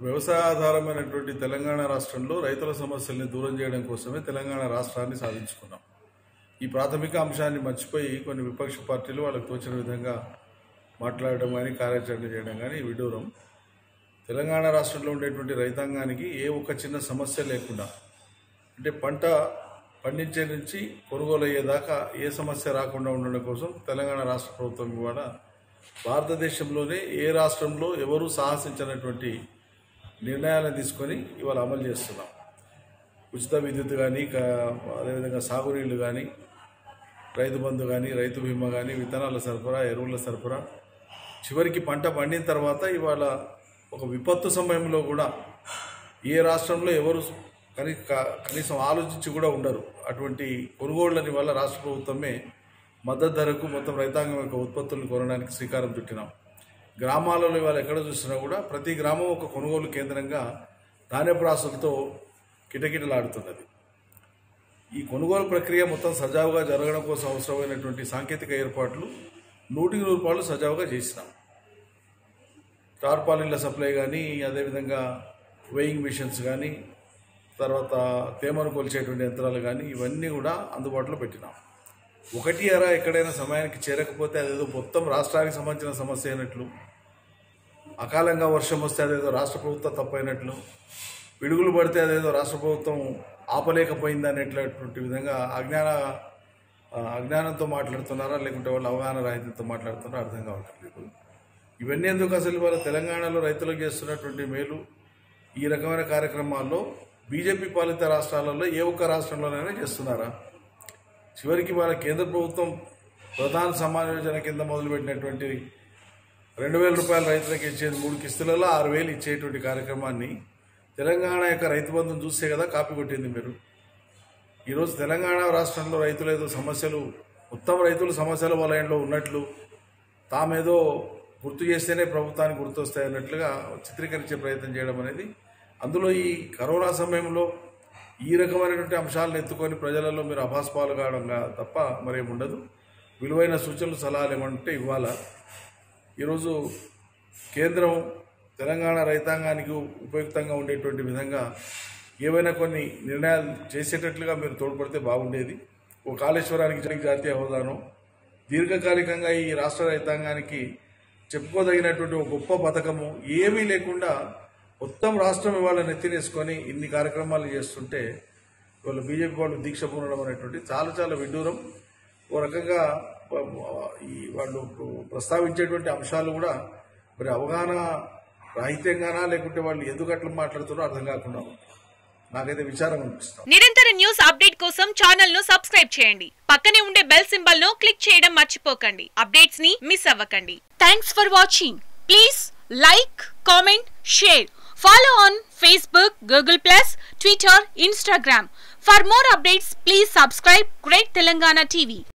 వ్యవసాయ ఆధారమైనటువంటి తెలంగాణ రాష్ట్రంలో రైతుల సమస్యల్ని దూరం చేయడం కోసమే తెలంగాణ రాష్ట్రాన్ని సాధించుకున్నాం ఈ ప్రాథమిక అంశాన్ని మర్చిపోయి కొన్ని విపక్ష పార్టీలు వాళ్ళకి తోచిన విధంగా మాట్లాడడం కానీ కార్యాచరణ చేయడం కానీ విడూరం తెలంగాణ రాష్ట్రంలో ఉండేటువంటి రైతాంగానికి ఏ ఒక్క చిన్న సమస్య లేకుండా అంటే పంట పండించే నుంచి కొనుగోలు అయ్యేదాకా ఏ సమస్య రాకుండా ఉండడం కోసం తెలంగాణ రాష్ట్ర ప్రభుత్వం ఇవాళ భారతదేశంలోనే ఏ రాష్ట్రంలో ఎవరూ సాహసించినటువంటి నిర్ణయాలను తీసుకొని ఇవాళ అమలు చేస్తున్నాం ఉచిత విద్యుత్ కానీ అదేవిధంగా సాగునీళ్లు కానీ రైతు బంధు కానీ రైతు బీమా కానీ విత్తనాల సరఫరా ఎరువుల సరఫరా చివరికి పంట పండిన తర్వాత ఇవాళ ఒక విపత్తు సమయంలో కూడా ఏ రాష్ట్రంలో ఎవరు కని క- కనీసం ఆలోచించి కూడా ఉండరు అటువంటి కొనుగోళ్లని వల్ల రాష్ట్ర ప్రభుత్వమే మద్దతు ధరకు మొత్తం రైతాంగం యొక్క ఉత్పత్తులను కొనడానికి శ్రీకారం చుట్టినాం గ్రామాలలో ఇవాళ ఎక్కడ చూసినా కూడా ప్రతి గ్రామం ఒక కొనుగోలు కేంద్రంగా ధాన్యపు రాసులతో కిటకిటలాడుతున్నది ఈ కొనుగోలు ప్రక్రియ మొత్తం సజావుగా జరగడం కోసం అవసరమైనటువంటి సాంకేతిక ఏర్పాట్లు నూటికి నూరు రూపాయలు సజావుగా చేసినాం టార్పాలిన్ల సప్లై కానీ అదేవిధంగా వెయింగ్ మిషన్స్ కానీ తర్వాత తేమను కొలిచేటువంటి యంత్రాలు కానీ ఇవన్నీ కూడా అందుబాటులో పెట్టినాం ఒకటి అరా ఎక్కడైనా సమయానికి చేరకపోతే అదేదో మొత్తం రాష్ట్రానికి సంబంధించిన సమస్య అయినట్లు అకాలంగా వర్షం వస్తే అదేదో రాష్ట్ర ప్రభుత్వం తప్పైనట్లు పిడుగులు పడితే అదేదో రాష్ట్ర ప్రభుత్వం ఆపలేకపోయింది అనేటటువంటి విధంగా అజ్ఞాన ఆ, అజ్ఞానంతో మాట్లాడుతున్నారా లేకుంటే వాళ్ళు అవగాహన రాహిత్యంతో మాట్లాడుతున్నారా అర్థం కావట్లేదు ఇవన్నీ ఎందుకు అసలు వాళ్ళ తెలంగాణలో రైతులకు చేస్తున్నటువంటి మేలు ఈ రకమైన కార్యక్రమాల్లో బీజేపీ పాలిత రాష్ట్రాలలో ఏ ఒక్క రాష్ట్రంలోనైనా చేస్తున్నారా చివరికి మన కేంద్ర ప్రభుత్వం ప్రధాన సమాన యోజన కింద మొదలుపెట్టినటువంటి రెండు వేల రూపాయల రైతులకు ఇచ్చేది మూడు కిస్తులలో ఆరు వేలు ఇచ్చేటువంటి కార్యక్రమాన్ని తెలంగాణ యొక్క రైతు బంధుని చూస్తే కదా కాపీ కొట్టింది మీరు ఈరోజు తెలంగాణ రాష్ట్రంలో రైతులు ఏదో సమస్యలు మొత్తం రైతులు సమస్యల వలయంలో ఉన్నట్లు తామేదో గుర్తు చేస్తేనే ప్రభుత్వానికి గుర్తొస్తాయి అన్నట్లుగా చిత్రీకరించే ప్రయత్నం చేయడం అనేది అందులో ఈ కరోనా సమయంలో ఈ రకమైనటువంటి అంశాలను ఎత్తుకొని ప్రజలలో మీరు అభాస్పాలు కావడం కా- తప్ప మరేం ఉండదు విలువైన సూచనలు సలహాలు ఏమంటే ఇవ్వాలా ఈరోజు కేంద్రం తెలంగాణ రైతాంగానికి ఉపయుక్తంగా ఉండేటువంటి విధంగా ఏవైనా కొన్ని నిర్ణయాలు చేసేటట్లుగా మీరు తోడ్పడితే బాగుండేది ఓ కాళేశ్వరానికి జరిగే జాతీయ హోదాను దీర్ఘకాలికంగా ఈ రాష్ట్ర రైతాంగానికి చెప్పుకోదగినటువంటి ఒక గొప్ప పథకము ఏమీ లేకుండా మొత్తం రాష్ట్రం ఇవాళ నెత్తినేసుకొని ఇన్ని కార్యక్రమాలు చేస్తుంటే ఇవాళ బీజేపీ వాళ్ళు దీక్ష పూనడం అనేటువంటి చాలా చాలా విడ్డూరం ఓ రకంగా ఈ వాళ్ళు ప్రస్తావించేటువంటి అంశాలు కూడా మరి అవగాహన రాహిత్యంగానా లేకుంటే వాళ్ళు ఎందుకు అట్లా మాట్లాడుతున్నారో అర్థం కాకుండా ఉంది. నాకైతే విచారం అనిపిస్తుంది నిరంతర న్యూస్ అప్డేట్ కోసం ఛానల్ ను సబ్స్క్రైబ్ చేయండి పక్కనే ఉండే బెల్ సింబల్ ను క్లిక్ చేయడం మర్చిపోకండి అప్డేట్స్ ని మిస్ అవ్వకండి thanks for watching please like comment share follow on Facebook Google plus Twitter Instagram for more updates please subscribe great Telangana TV